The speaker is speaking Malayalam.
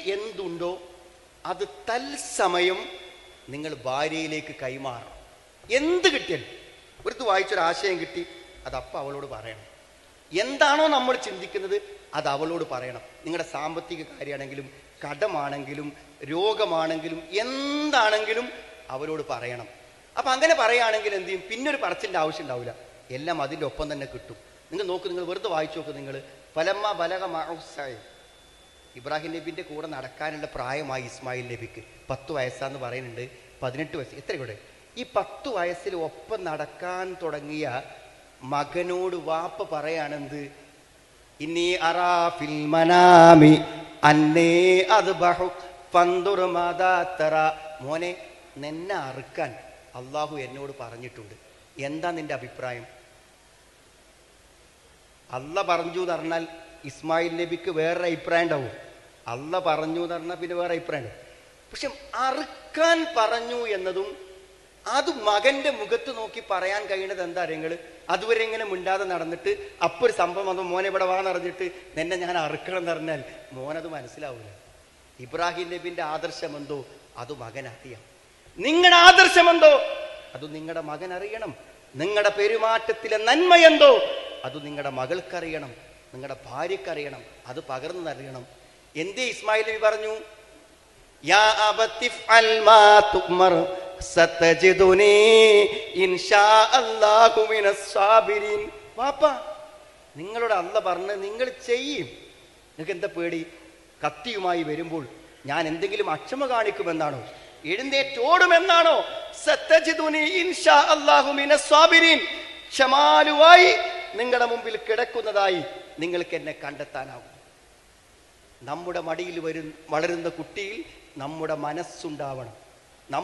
എന്തുണ്ടോ അത് തൽസമയം നിങ്ങൾ ഭാര്യയിലേക്ക് കൈമാറണം എന്ത് കിട്ടിയാലും ഒരു വായിച്ചൊരു ആശയം കിട്ടി അത് അപ്പം അവളോട് പറയണം എന്താണോ നമ്മൾ ചിന്തിക്കുന്നത് അത് അവളോട് പറയണം നിങ്ങളുടെ സാമ്പത്തിക കാര്യമാണെങ്കിലും കടമാണെങ്കിലും രോഗമാണെങ്കിലും എന്താണെങ്കിലും അവരോട് പറയണം അപ്പം അങ്ങനെ പറയുകയാണെങ്കിൽ എന്ത് ചെയ്യും പിന്നെ ഒരു പറച്ചിൻ്റെ ആവശ്യം ഉണ്ടാവില്ല എല്ലാം അതിൻ്റെ ഒപ്പം തന്നെ കിട്ടും നിങ്ങൾ നോക്ക് നിങ്ങൾ വെറുതെ വായിച്ചു നോക്ക് നിങ്ങൾ ഫലമ്മ ബലക മഹസായി ഇബ്രാഹിം നബിന്റെ കൂടെ നടക്കാനുള്ള പ്രായമായി ഇസ്മായിൽ നബിക്ക് പത്ത് വയസ്സാന്ന് പറയുന്നുണ്ട് പതിനെട്ട് വയസ്സ് എത്ര ഇവിടെ ഈ പത്ത് വയസ്സിൽ ഒപ്പം നടക്കാൻ തുടങ്ങിയ മകനോട് വാപ്പ പറയാണെന്ത് ഇനി അറാഫിൽ മനാമി അന്നേ അത് ബഹു ഫന്തുർ മാതാത്തറ മോനെ നിന്നെ അറുക്കാൻ അള്ളാഹു എന്നോട് പറഞ്ഞിട്ടുണ്ട് എന്താ നിന്റെ അഭിപ്രായം അല്ല പറഞ്ഞു എന്ന് പറഞ്ഞാൽ ഇസ്മായിൽ നബിക്ക് വേറെ അഭിപ്രായം ഉണ്ടാവും അല്ല പറഞ്ഞു എന്ന് പറഞ്ഞാൽ പിന്നെ വേറെ അഭിപ്രായം ഉണ്ടാവും പക്ഷെ അറുക്കാൻ പറഞ്ഞു എന്നതും അത് മകന്റെ മുഖത്ത് നോക്കി പറയാൻ കഴിയുന്നത് എന്താ നിങ്ങൾ അതുവരെ ഇങ്ങനെ മിണ്ടാതെ നടന്നിട്ട് അപ്പൊ ഒരു സംഭവം വന്നു മോനെ ഇവിടെ വാ നിറഞ്ഞിട്ട് നിന്നെ ഞാൻ അറുക്കണം എന്ന് പറഞ്ഞാൽ മോനത് മനസ്സിലാവൂല ഇബ്രാഹിം നബിന്റെ ആദർശം എന്തോ അത് മകൻ അറിയാം നിങ്ങളുടെ ആദർശം എന്തോ അത് നിങ്ങളുടെ മകൻ അറിയണം നിങ്ങളുടെ പെരുമാറ്റത്തിലെ നന്മ എന്തോ അത് നിങ്ങളുടെ മകൾക്കറിയണം നിങ്ങളുടെ ഭാര്യക്കറിയണം അത് പകർന്നറിയണം എന്തേ ഇസ്മായിൽ നബി പറഞ്ഞു യാ അബത്തി ഫഅൽ മാ തുഅ്മർ സതജിദുനി ഇൻഷാ അല്ലാഹു മിനസ് സാബിരീൻ വാപ്പ നിങ്ങളോട് അല്ല പറഞ്ഞ് നിങ്ങൾ ചെയ്യും നിങ്ങൾക്ക് എന്താ പേടി കത്തിയുമായി വരുമ്പോൾ ഞാൻ എന്തെങ്കിലും അക്ഷമ കാണിക്കുമെന്നാണോ എഴുന്നേറ്റോടുമെന്നാണോ സത്തജിദുനി ഇൻഷാ അല്ലാഹു മിനസ് സാബിരീൻ ക്ഷമാലുവായി നിങ്ങളുടെ മുമ്പിൽ കിടക്കുന്നതായി നിങ്ങൾക്ക് എന്നെ കണ്ടെത്താനാകും നമ്മുടെ മടിയിൽ വരും വളരുന്ന കുട്ടിയിൽ നമ്മുടെ മനസ്സുണ്ടാവണം